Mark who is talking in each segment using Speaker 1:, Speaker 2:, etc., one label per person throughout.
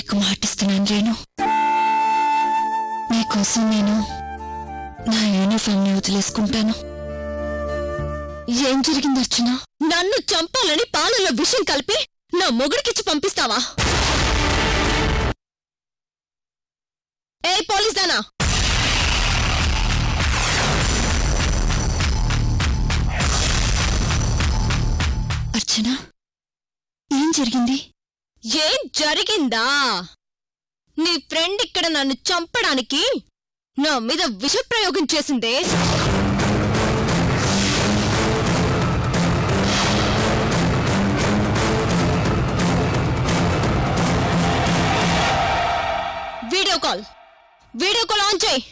Speaker 1: నీకు మాటిస్తున్నాను రేణు నీకోసం నేను నా యూనిఫామ్ ని వదిలేసుకుంటాను ఏం జరిగింది అర్చన
Speaker 2: నన్ను చంపాలని పాలలో విషం కలిపి నా మొగుడికిచ్చి పంపిస్తావా ఏ పోలీస్ దానా
Speaker 1: అర్చన ఏం జరిగింది
Speaker 2: ఏం జరిగిందా నీ ఫ్రెండ్ ఇక్కడ నన్ను చంపడానికి నా మీద విషప్రయోగం చేసిందే video call video call on చేయి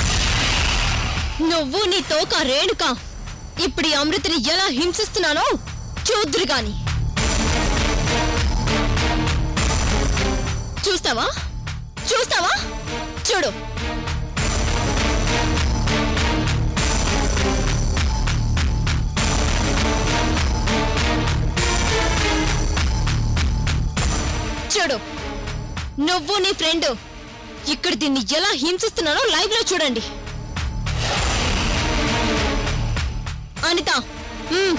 Speaker 2: నువ్వు నీ తోక రేణుక ఇప్పుడు ఈ అమృతిని ఎలా హింసిస్తున్నానో చూద్దురు గాని చూస్తావా చూస్తావా చూడు చూడు నువ్వు నీ ఫ్రెండ్ ఇక్కడ దీన్ని ఎలా హింసిస్తున్నానో లైవ్ లో చూడండి అనిత మ్మ్.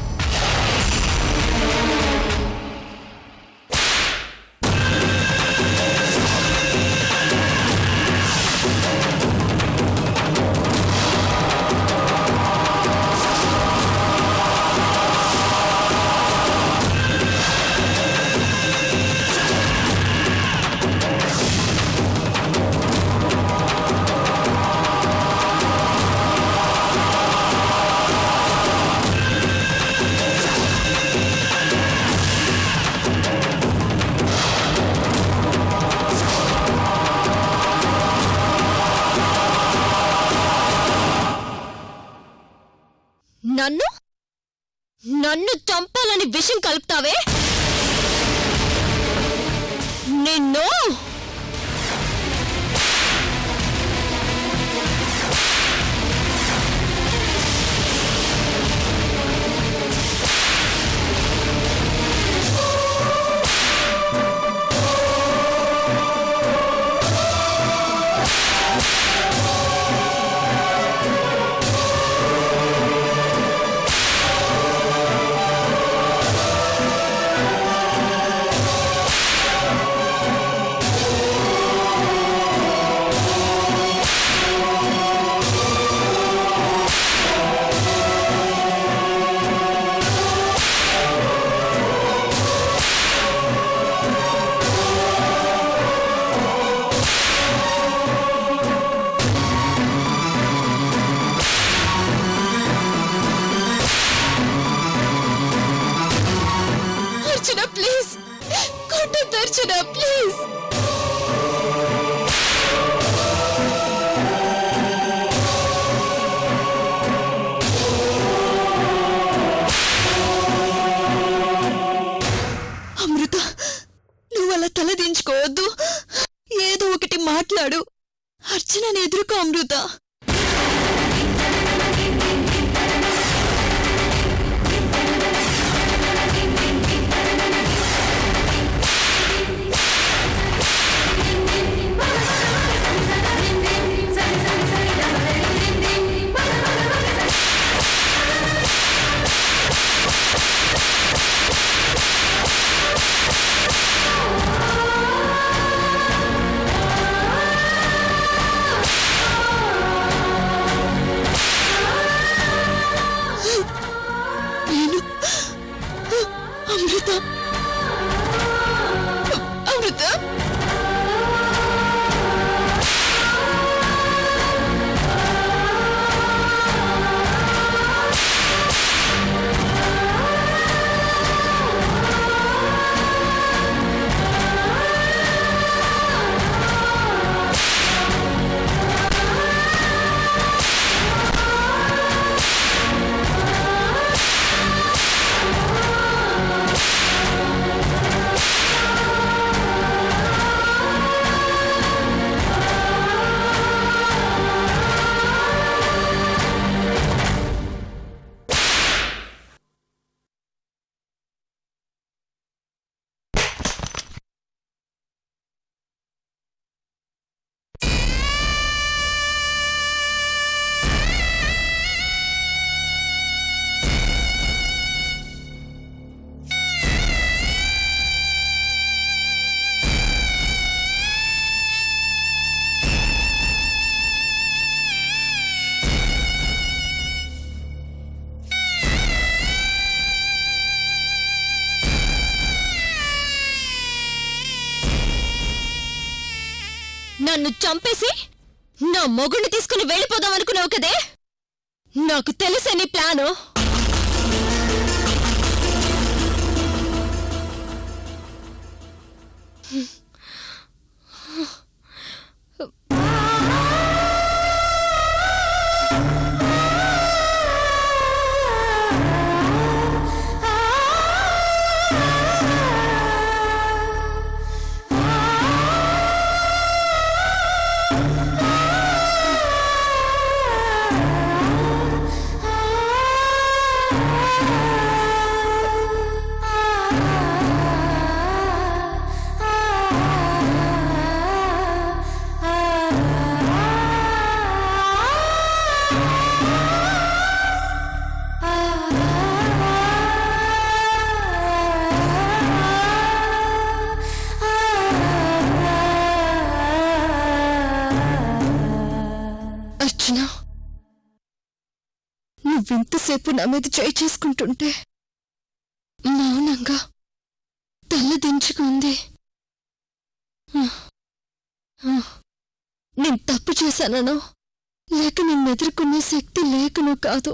Speaker 2: నన్ను నన్ను చంపాలని విషం కలుపుతావే నిన్ను అర్చన ప్లీజ్ కొట్టద్దు అర్చన ప్లీజ్
Speaker 1: అమృత నువ్వు అలా తలదించుకోవద్దు ఏదో ఒకటి మాట్లాడు అర్చనని ఎదుర్కో అమృత
Speaker 3: ఆ
Speaker 2: నన్ను చంపేసి నా మొగుడిని తీసుకుని వెళ్ళిపోదాం అనుకున్నావు కదే నాకు తెలుసే నీ ప్లాను
Speaker 1: అర్చన నువ్వింతసేపు నా మీద చేయి చేసుకుంటుంటే మౌనంగా తల దించుకుంది ఆ, ఆ, నేను తప్పు చేశానో లేక నిన్ను ఎదుర్కొనే శక్తి లేకనో కాదు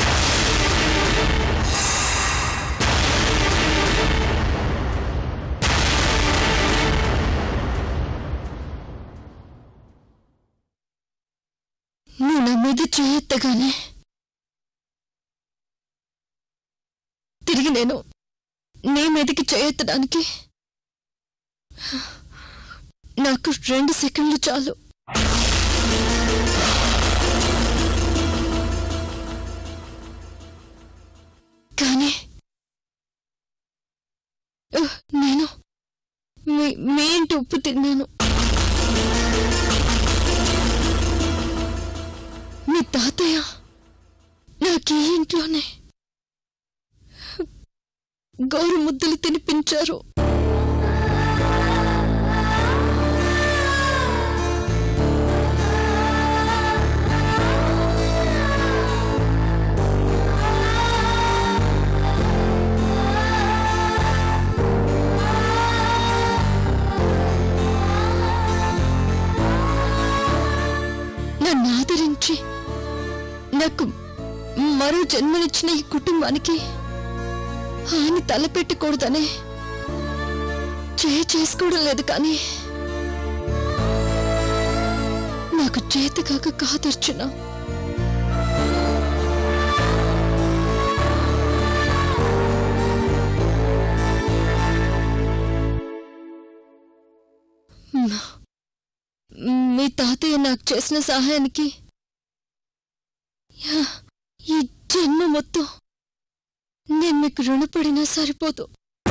Speaker 1: నువ్వు నా మీద చేయెత్తగానే తిరిగి నేను నీ మీదకి చేయెత్తడానికి నాకు రెండు సెకండ్లు చాలు కానీ ఉహ్, నేను మీ మీ ఇంటి ఉప్పు తిన్నాను మీ తాతయ్య నాకు ఈ ఇంట్లోనే గౌరు ముద్దలు తినిపించారు నన్ను ఆదరించి నాకు మరో జన్మనిచ్చిన ఈ కుటుంబానికి హాని తలపెట్టకూడదనే చేయి చేసుకోవడం లేదు కానీ నాకు చేత కాక కాదర్చున మీ తాతయ్య నాకు చేసిన సహాయానికి యా, ఈ జన్మ మొత్తం నేను మీకు రుణపడినా సరిపోదు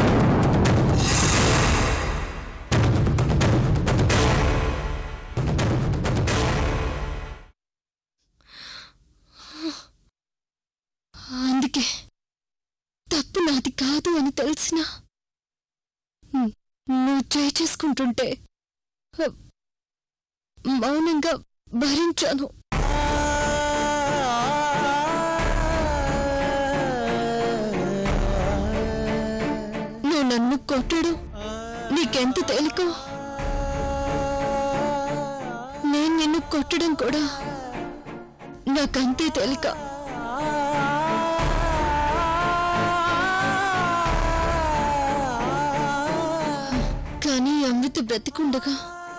Speaker 1: అందుకే తప్పు నాది కాదు అని తెలిసినా ను- నువ్వు చేయి చేసుకుంటుంటే హ, మౌనంగా భరించాను నువ్వు నన్ను కొట్టడు నీకెంత తేలికో నేను నిన్ను కొట్టడం కూడా నాకంతే తేలిక కానీ అమృత బ్రతికుండగా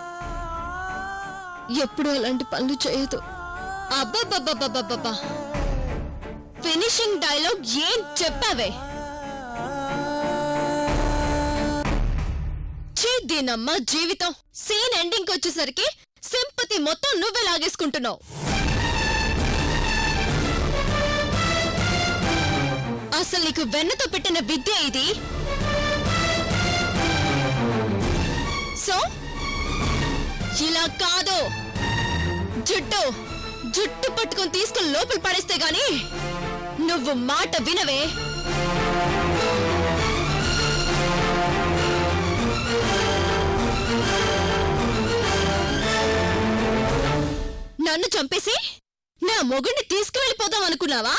Speaker 1: ఎప్పుడూ అలాంటి పనులు చేయదు
Speaker 2: అబ్బబ్బబ్బబ్బబ్బబ్బా ఫినిషింగ్ డైలాగ్ ఏం చెప్పావే ఛీ, దీనమ్మ జీవితం సీన్ ఎండింగ్ వచ్చేసరికి సింపతి మొత్తం నువ్వే లాగేసుకుంటున్నావు అసలు నీకు వెన్నతో పెట్టిన విద్య ఇది సో ఇలా కాదు జుట్టు జుట్టు పట్టుకొని తీసుకుని లోపల పడేస్తే గాని నువ్వు మాట వినవే నన్ను చంపేసి నా మొగుడిని తీసుకువెళ్ళిపోదాం అనుకున్నావా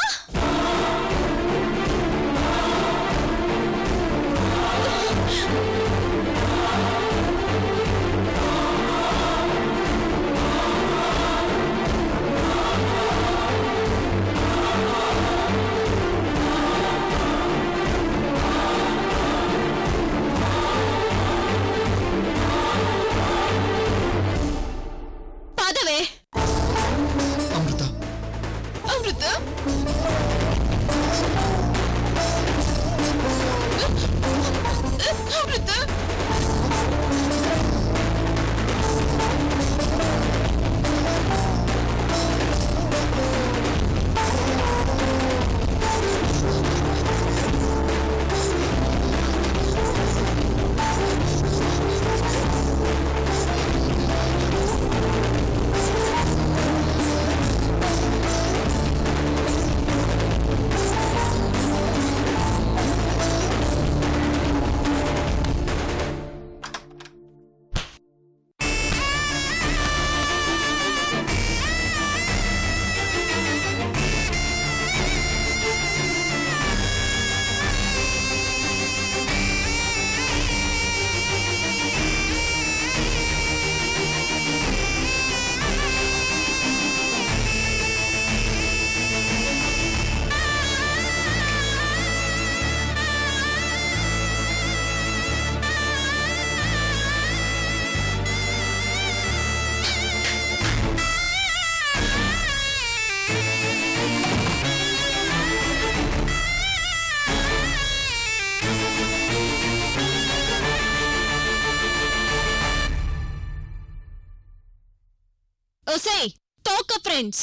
Speaker 2: ఒసేయ్ తోక ఫ్రెండ్స్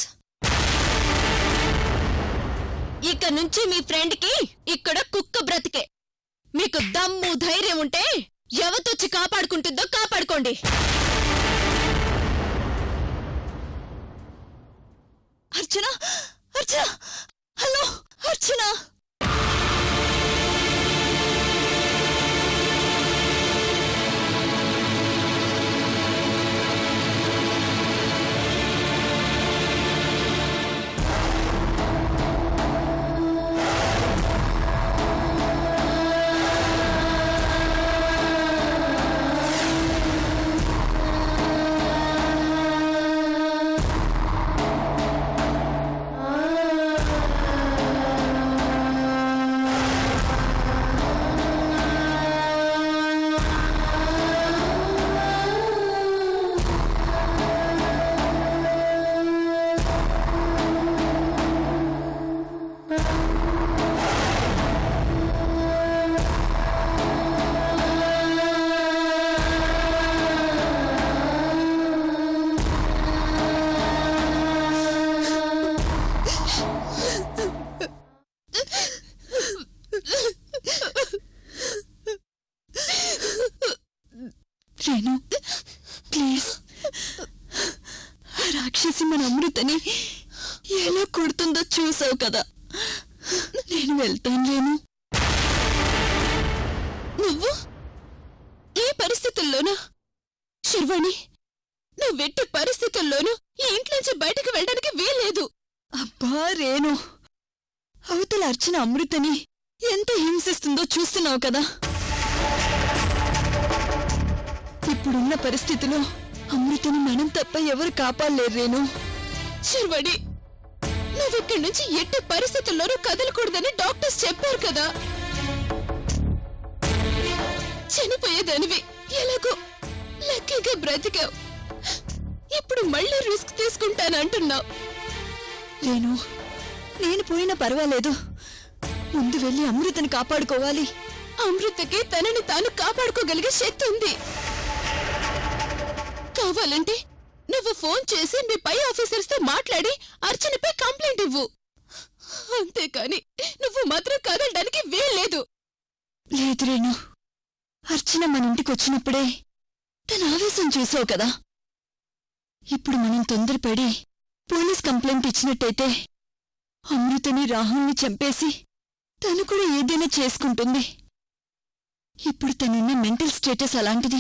Speaker 2: ఇక నుంచి మీ ఫ్రెండ్కి ఇక్కడ కుక్క బ్రతికే మీకు దమ్ము ధైర్యం ఉంటే ఎవతొచ్చి కాపాడుకుంటుందో కాపాడుకోండి
Speaker 1: అర్చన అర్చన హలో అర్చన రేణు ప్లీజ్ ఆ రాక్షసి మన అమృతని ఎలా కొడుతుందో చూసావు కదా నేను వెళ్తాను రేణు
Speaker 2: నువ్వు ఈ పరిస్థితుల్లోనా శర్వాణి నువ్వెట్టి పరిస్థితుల్లోనూ ఈ ఇంట్లోంచి బయటకు వెళ్ళడానికి వీల్లేదు
Speaker 1: అబ్బా రేణు అవతల అర్చన అమృతని ఎంత హింసిస్తుందో చూస్తున్నావు కదా ఇప్పుడున్న పరిస్థితిలో అమృతని మనం తప్ప ఎవరు కాపాడలేరు రేణు
Speaker 2: శర్వాణి నువ్విక్కడి నుంచి ఎట్టి పరిస్థితుల్లోనూ కదలకూడదని డాక్టర్స్ చెప్పారు కదా చనిపోయేదానివి ఎలాగో లక్కీగా బ్రతికావు ఇప్పుడు మళ్ళీ రిస్క్ తీసుకుంటానంటున్నావు
Speaker 1: రేణు నేను పోయినా పర్వాలేదు ముందు వెళ్ళి అమృతని కాపాడుకోవాలి
Speaker 2: అమృతకి తనని తాను కాపాడుకోగలిగే శక్తి ఉంది కావాలంటే నువ్వు ఫోన్ చేసి మీ పై ఆఫీసర్స్ తో మాట్లాడి అర్చనపై కంప్లైంట్ ఇవ్వు అంతేకాని నువ్వు మాత్రం కదలడానికి వీల్లేదు
Speaker 1: లేదు రేణు అర్చన మన ఇంటికి వచ్చినప్పుడే తన ఆవేశం చూసావు కదా ఇప్పుడు మనం తొందరపడి పోలీస్ కంప్లైంట్ ఇచ్చినట్టయితే అమృతని రాహుల్ని చంపేసి తను కూడా ఏదైనా చేసుకుంటుంది ఇప్పుడు తనున్న మెంటల్ స్టేటస్ అలాంటిది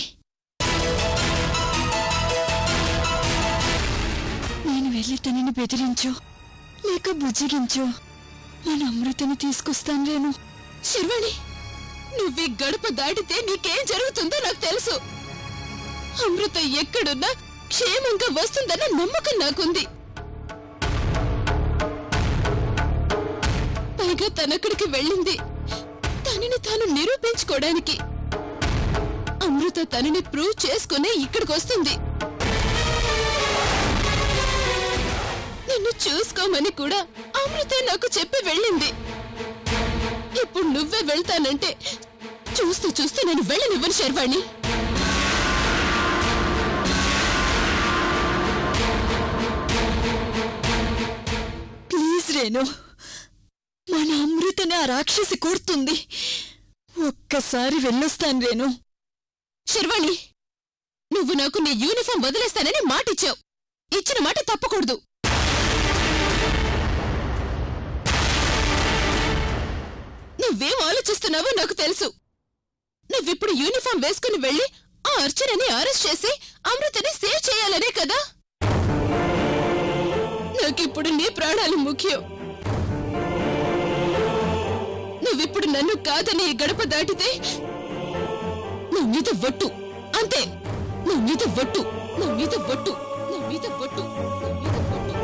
Speaker 1: నేను వెళ్ళి తనని బెదిరించో లేక బుజ్జగించో మన అమృతని తీసుకొస్తాను రేణు
Speaker 2: శర్వాణి నువ్వీ గడప దాటితే నీకేం జరుగుతుందో నాకు తెలుసు అమృత ఎక్కడున్నా క్షేమంగా వస్తుందన్న నమ్మకం నాకుంది పైగా తనక్కడికి వెళ్ళింది తనని తాను నిరూపించుకోవడానికి అమృత తనని ప్రూవ్ చేసుకునే ఇక్కడికి వస్తుంది నిన్ను చూసుకోమని కూడా అమృతే నాకు చెప్పి వెళ్ళింది ఇప్పుడు నువ్వే వెళ్తానంటే చూస్తూ చూస్తూ నేను వెళ్ళనివ్వను శర్వాణి
Speaker 1: ప్లీజ్ రేణు మన అమృతని ఆ రాక్షసి కోరుతుంది ఒక్కసారి వెళ్ళొస్తాను రేణు
Speaker 2: శర్వాణి నువ్వు నాకు నీ యూనిఫామ్ వదిలేస్తానని మాటిచ్చావు ఇచ్చిన మాట తప్పకూడదు నువ్వేం ఆలోచిస్తున్నావో నాకు తెలుసు నువ్విప్పుడు యూనిఫామ్ వేసుకుని వెళ్ళి ఆ అర్చనని అరెస్ట్ చేసి అమృతని సేవ్ చేయాలనే కదా నాకిప్పుడు నీ ప్రాణాలు ముఖ్యం నువ్విప్పుడు నన్ను కాదని ఈ గడప దాటితే నా మీద ఒట్టు అంతే నా మీద ఒట్టు నా మీద ఒట్టు నా మీద ఒట్టు నా మీద ఒట్టు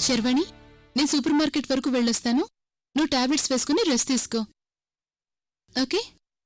Speaker 2: శర్వాణి నేను సూపర్ మార్కెట్ వరకు వెళ్ళొస్తాను నువ్వు టాబ్లెట్స్ వేసుకుని రెస్ట్ తీసుకో ఓకే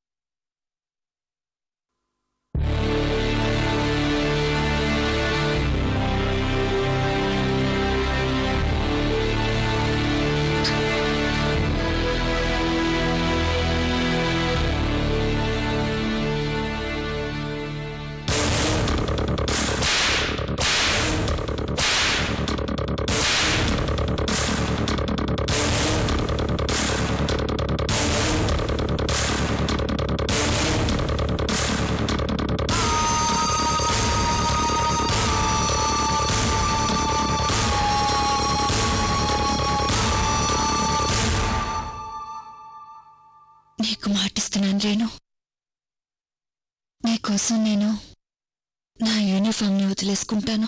Speaker 1: నీకు మాటిస్తున్నాను రేణు నీకోసం నేను నా యూనిఫామ్ని వదిలేసుకుంటాను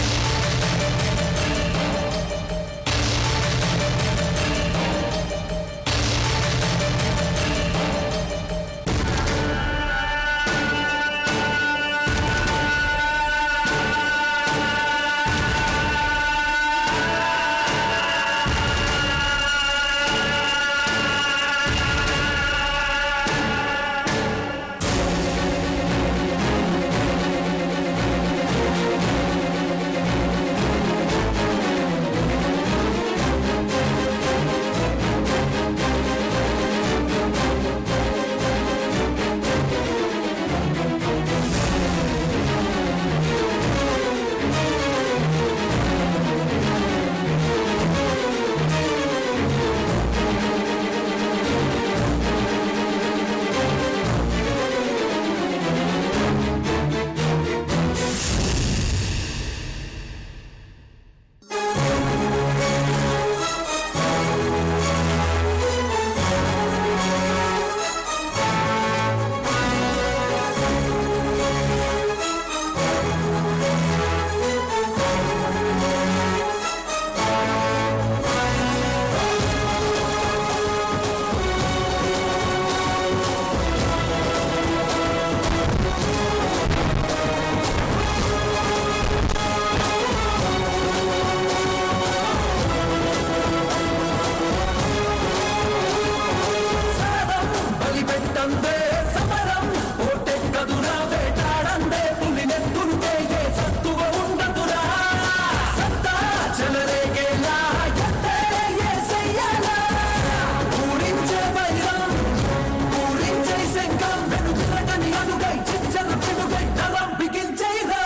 Speaker 3: బలిపెట్టందే సమరం ఓటెక్కదురా వేటాడందే పులి నెత్తుంటే ఏ సత్తువ ఉండదురా సత్తా చెలరేగేలా ఎత్తే ఏసయ్యాలా పూరించే వైరం పూరించే శంఖం వెనుకని అనుగై చిచ్చల పిడుగై తరం బిగించేరా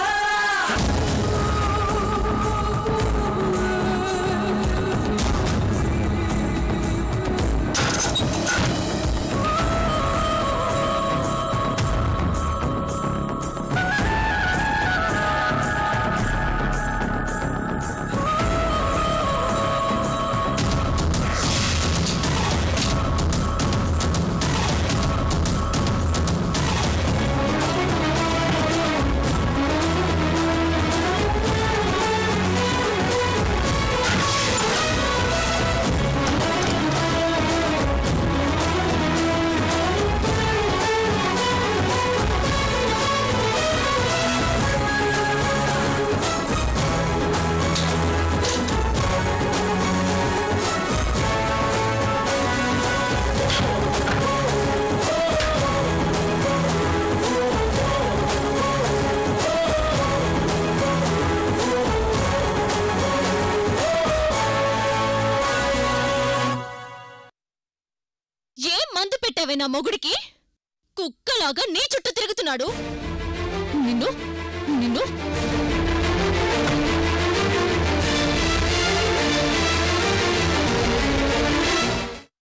Speaker 2: ఏ మందు పెట్టావే నా మొగుడికి కుక్కలాగా నీ చుట్టూ తిరుగుతున్నాడు నిన్ను నిన్ను